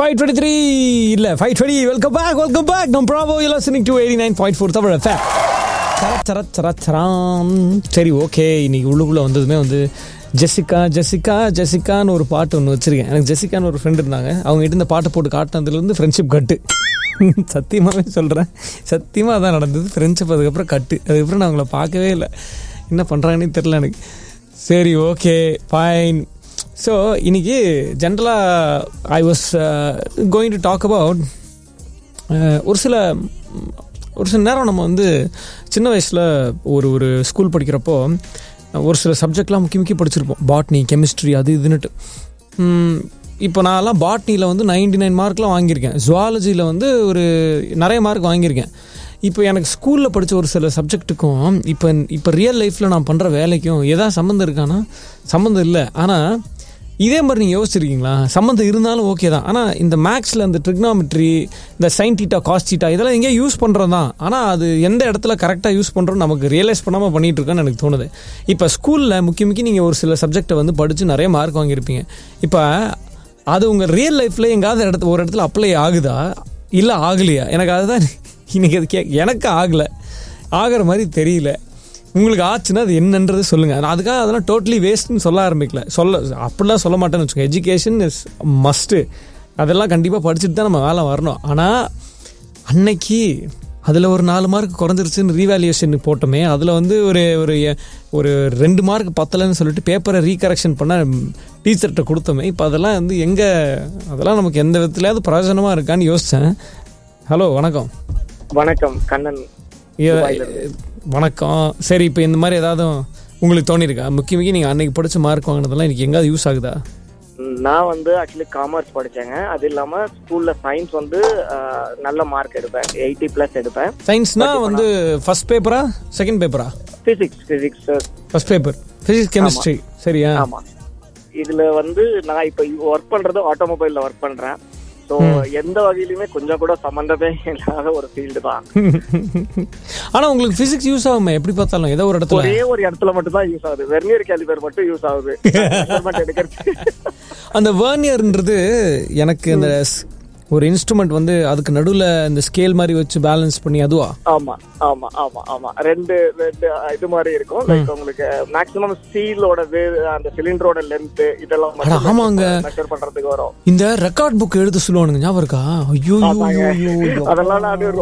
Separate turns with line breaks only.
Five twenty three இல்லை five twenty welcome back welcome back நம் bravo you listening to eighty nine point four Tamil FM Sarath Sarath Sarath சராம் சரி okay இன்னைக்கு உள்ளுக்குள்ளே வந்ததுமே வந்து ஜெசிகா ஜெசிகா ஜெசிகான்னு ஒரு பாட்டு ஒன்று வச்சிருக்கேன் எனக்கு ஜெசிகான்னு ஒரு ஃப்ரெண்ட் இருந்தாங்க அவங்க கிட்ட இந்த பாட்டை போட்டு காட்டினதுலேருந்து ஃப்ரெண்ட்ஷிப் கட்டு சத்தியமாகவே சொல்கிறேன் சத்தியமாக அதான் நடந்தது ஃப்ரெண்ட்ஷிப் அதுக்கப்புறம் கட்டு அதுக்கப்புறம் நான் அவங்கள பார்க்கவே இல்லை என்ன பண்ணுறாங்கன்னு தெரில எனக்கு சரி ஓகே ஃபைன் ஸோ இன்னைக்கு ஜென்ரலாக I was going to talk about ஒரு சில ஒரு சில நேரம் நம்ம வந்து சின்ன வயசில் ஒரு ஒரு ஸ்கூல் படிக்கிறப்போ ஒரு சில சப்ஜெக்ட்லாம் முக்கிய முக்கிய படிச்சிருப்போம் பாட்னி கெமிஸ்ட்ரி அது இதுன்னுட்டு ம், இப்போ நான்லாம் பாட்னியில் வந்து 99 நைன் மார்க்லாம் வாங்கியிருக்கேன் ஜுவாலஜியில் வந்து ஒரு நிறைய மார்க் வாங்கியிருக்கேன் இப்போ எனக்கு ஸ்கூலில் படித்த ஒரு சில சப்ஜெக்ட்டுக்கும் இப்போ இப்போ ரியல் லைஃப்பில் நான் பண்ணுற வேலைக்கும் எதாவது சம்மந்தம் இருக்கானா சம்மந்தம் இல்லை ஆனால் இதே மாதிரி நீங்கள் யோசிச்சிருக்கீங்களா சம்மந்தம் இருந்தாலும் ஓகே தான் ஆனால் இந்த மேக்ஸில் இந்த ட்ரிக்னாமெட்ரி இந்த சைன் டீட்டா காஸ்ட் டீட்டா இதெல்லாம் எங்கேயோ யூஸ் பண்ணுறது தான் ஆனால் அது எந்த இடத்துல கரெக்டாக யூஸ் பண்ணுறோம் நமக்கு ரியலைஸ் பண்ணாமல் பண்ணிட்டு இருக்கோன்னு எனக்கு தோணுது இப்போ ஸ்கூலில் முக்கிய முக்கிய நீங்கள் ஒரு சில சப்ஜெக்டை வந்து படித்து நிறைய மார்க் வாங்கியிருப்பீங்க இப்போ அது உங்கள் ரியல் லைஃப்பில் எங்காவது இடத்துல ஒரு இடத்துல அப்ளை ஆகுதா இல்லை ஆகலையா எனக்கு அதுதான் இன்னைக்கு அது கே எனக்கு ஆகலை ஆகிற மாதிரி தெரியல உங்களுக்கு ஆச்சுன்னா அது என்னன்றது சொல்லுங்கள் நான் அதுக்காக அதெல்லாம் டோட்டலி வேஸ்ட்னு சொல்ல ஆரம்பிக்கல சொல்ல அப்படிலாம் சொல்ல மாட்டேன்னு வச்சுக்கோங்க எஜுகேஷன் இஸ் மஸ்ட்டு அதெல்லாம் கண்டிப்பாக படிச்சுட்டு தான் நம்ம வேலை வரணும் ஆனால் அன்னைக்கு அதில் ஒரு நாலு மார்க் குறைஞ்சிருச்சுன்னு ரீவேல்யூஷன் போட்டோமே அதில் வந்து ஒரு ஒரு ஒரு ரெண்டு மார்க் பத்தலைன்னு சொல்லிட்டு பேப்பரை ரீகரெக்ஷன் பண்ண டீச்சர்கிட்ட கொடுத்தோமே இப்போ அதெல்லாம் வந்து எங்கே அதெல்லாம் நமக்கு எந்த விதத்துலையாவது பிரயோஜனமாக இருக்கான்னு யோசித்தேன் ஹலோ வணக்கம்
வணக்கம் கண்ணன்
ஏ- வணக்கம் சரி இப்போ இந்த மாதிரி ஏதாவது உங்களுக்கு தோணிருக்கா முக்கிய முக்கிய நீங்கள் அன்னைக்கு படிச்ச மார்க் வாங்கினதெல்லாம் எனக்கு எங்காவது யூஸ் ஆகுதா
ம், நான் வந்து ஆக்சுவலி காமர்ஸ் படிச்சேங்க அது இல்லாம ஸ்கூல்ல சயின்ஸ் வந்து ஆஹ், நல்ல மார்க் எடுப்பேன் எயிட்டி பிளஸ் எடுப்பேன்
சயின்ஸ்னா வந்து ஃபர்ஸ்ட் பேப்பரா செகண்ட் பேப்பரா
physics physics
first paper physics chemistry சரியா
ஆமா இதுல வந்து நான் இப்ப ஒர்க் பண்றது ஆட்டோமொபைல்ல ஒர்க் பண்றேன் ஸோ எந்த வகையிலுமே கொஞ்சம் கூட சம்மந்தமே இல்லாத ஒரு ஃபீல்டு தான்
ஆனா உங்களுக்கு பிசிக்ஸ் யூஸ் ஆகுமே எப்படி பார்த்தாலும் ஏதோ ஒரு இடத்துல
ஒரே ஒரு இடத்துல மட்டும் தான் யூஸ் ஆகுது வெர்னியர் கேலிபர் மட்டும் யூஸ் ஆகுது measurement எடுக்கிறது
அந்த வேர்னியர்ன்றது எனக்கு அந்த ஸ்- ஒரு இன்ஸ்ட்ருமெண்ட் வந்து அதுக்கு நடுவுல இந்த ஸ்கேல் மாதிரி வச்சு பேலன்ஸ் பண்ணி அதுவா
ஆமா ஆமா ஆமா ஆமா ரெண்டு ரெண்டு இது மாதிரி இருக்கும் லைக் உங்களுக்கு மேக்ஸிமம் ஸ்டீலோட அந்த சிலிண்டரோட லென்த் இதெல்லாம்
அட, ஆமாங்க.
மெஷர் பண்றதுக்கு வரும்
இந்த ரெக்கார்ட் புக் எழுத சொல்லுவானுங்க ஞாபகம் இருக்கா ஐயோ
ஆமாங்க. அதெல்லாம் நான்